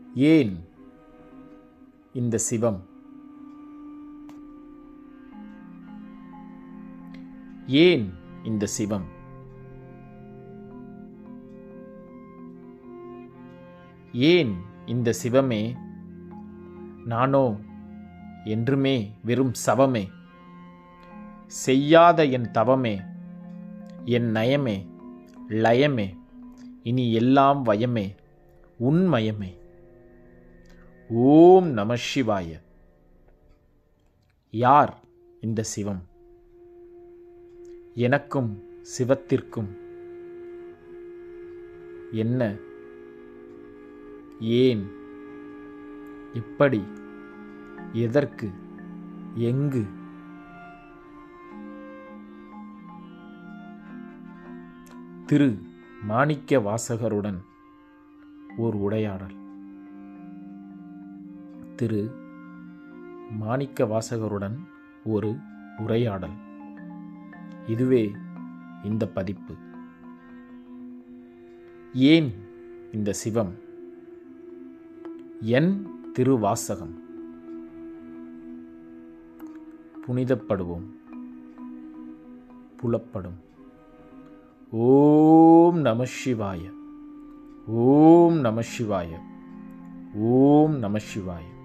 ஏன் இந்த சிவம் ஏன் இந்த சிவம் ஏன் இந்த சிவமே நானோ என்றுமே வெறும் சவமே செய்யாத என் தவமே என் நயமே லயமே இனி எல்லாம் வயமே உண்மயமே ஓம் நம சிவாய யார் இந்த சிவம் எனக்கும் சிவத்திற்கும் என்ன ஏன் இப்படி எதற்கு எங்கு திரு மாணிக்க வாசகருடன் ஓர் உரையாடல் திரு மாணிக்க வாசகருடன் ஒரு உரையாடல் இதுவே இந்த பதிப்பு ஏன் இந்த சிவம் என் திருவாசகம் புனிதப்படுவோம் புலப்படும் ஓம் நம சிவாய ஓம் நம சிவாய ஓம் நம சிவாய